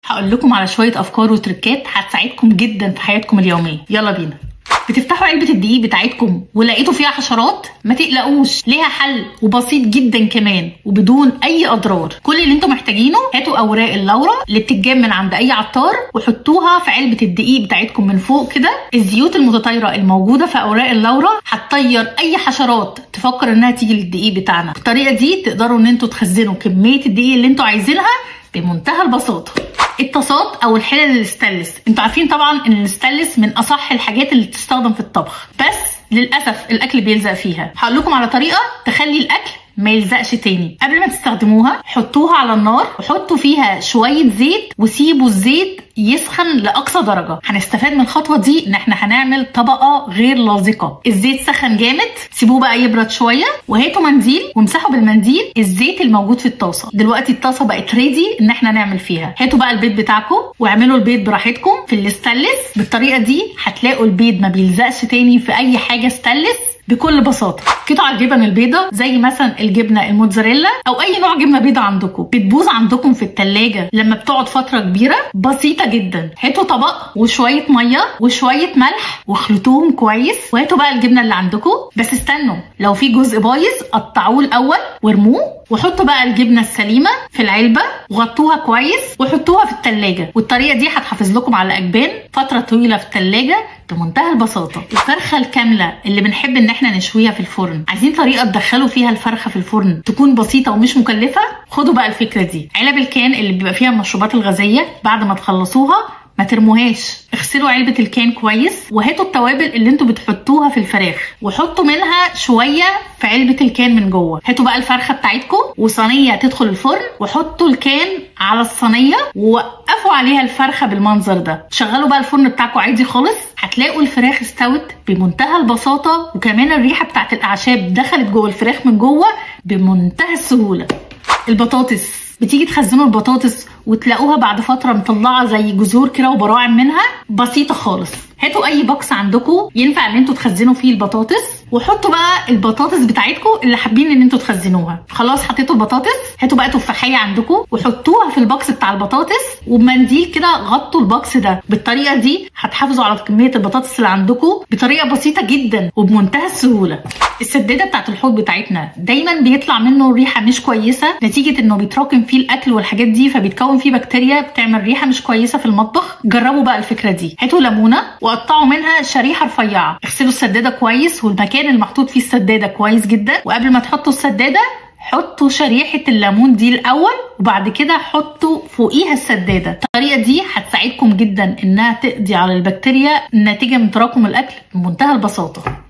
هقول لكم على شويه افكار وتركات هتساعدكم جدا في حياتكم اليوميه يلا بينا بتفتحوا علبة الدقيق بتاعتكم ولقيتوا فيها حشرات ما تقلقوش ليها حل وبسيط جدا كمان وبدون اي اضرار كل اللي انتم محتاجينه هاتوا اوراق اللورا اللي بتتجاب من عند اي عطار وحطوها في علبة الدقيق بتاعتكم من فوق كده الزيوت المتطايرة الموجودة في اوراق اللورا هتطير اي حشرات تفكر انها تيجي للدقيق بتاعنا بالطريقة دي تقدروا ان انتوا تخزنوا كمية الدقيق اللي انتوا عايزينها بمنتهى البساطة الطاسات او الحلل الستانلس انتوا عارفين طبعا ان الستانلس من اصح الحاجات اللي بتستخدم في الطبخ بس للاسف الاكل بيلزق فيها هقول لكم على طريقه تخلي الاكل ما يلزقش تاني قبل ما تستخدموها حطوها على النار وحطوا فيها شويه زيت وسيبوا الزيت يسخن لاقصى درجه هنستفاد من الخطوه دي ان احنا هنعمل طبقه غير لاصقه الزيت سخن جامد سيبوه بقى يبرد شويه وهاتوا منديل وامسحوا بالمنديل الزيت الموجود في الطاسه دلوقتي الطاسه بقت ريدي ان احنا نعمل فيها هاتوا بقى البيض بتاعكم واعملوا البيض براحتكم في الاستانلس بالطريقه دي هتلاقوا البيض ما بيلزقش تاني في اي حاجه ستانلس بكل بساطه قطع الجبن البيضة زي مثلا الجبنه الموتزاريلا او اي نوع جبنه بيضة عندكم بتبوظ عندكم في التلاجة لما بتقعد فتره كبيره بسيطه جدا هاتوا طبق وشويه ميه وشويه ملح واخلطوهم كويس وهاتوا بقى الجبنه اللي عندكم بس استنوا لو في جزء بايظ قطعوه الاول وارموه وحطوا بقى الجبنه السليمه في العلبه وغطوها كويس وحطوها في التلاجة والطريقه دي هتحافظ لكم على اجبان فتره طويله في التلاجة بمنتهى البساطه الفرخه الكامله اللي بنحب ان احنا نشويها في الفرن عايزين طريقه تدخلوا فيها الفرخه في الفرن تكون بسيطه ومش مكلفه خدوا بقى الفكره دي علب الكان اللي بيبقى فيها المشروبات الغازيه بعد ما تخلصوها ما ترموهاش اغسلوا علبة الكان كويس وهاتوا التوابل اللي انتوا بتحطوها في الفراخ وحطوا منها شوية في علبة الكان من جوه هاتوا بقى الفرخة بتاعتكم وصينية تدخل الفرن وحطوا الكان على الصينية ووقفوا عليها الفرخة بالمنظر ده شغلوا بقى الفرن بتاعكم عادي خالص هتلاقوا الفراخ استوت بمنتهى البساطة وكمان الريحة بتاعت الأعشاب دخلت جوه الفراخ من جوه بمنتهى السهولة البطاطس بتيجي تخزنوا البطاطس وتلاقوها بعد فتره مطلعه زي جذور كده وبراعم منها بسيطه خالص هاتوا اي بوكس عندكم ينفع ان انتوا تخزنوا فيه البطاطس وحطوا بقى البطاطس بتاعتكم اللي حابين ان انتوا تخزنوها خلاص حطيتوا البطاطس هاتوا بقى تفاحيه عندكم وحطوها في البوكس بتاع البطاطس وبمنديل كده غطوا البوكس ده بالطريقه دي هتحافظوا على كميه البطاطس اللي عندكم بطريقه بسيطه جدا وبمنتهى السهوله السداده بتاعت الحوض بتاعتنا دايما بيطلع منه ريحه مش كويسه نتيجه انه بيتراكم فيه الاكل والحاجات دي فبيتكون فيه بكتيريا بتعمل ريحه مش كويسه في المطبخ جربوا بقى الفكره دي هاتوا ليمونه وقطعوا منها شريحه رفيعه اغسلوا السداده كويس والمكان المحطوط فيه السداده كويس جدا وقبل ما تحطوا السداده حطوا شريحة الليمون دي الأول وبعد كده حطوا فوقيها السدادة الطريقة دي هتساعدكم جدا إنها تقضي على البكتيريا الناتجة من تراكم الأكل بمنتهى البساطة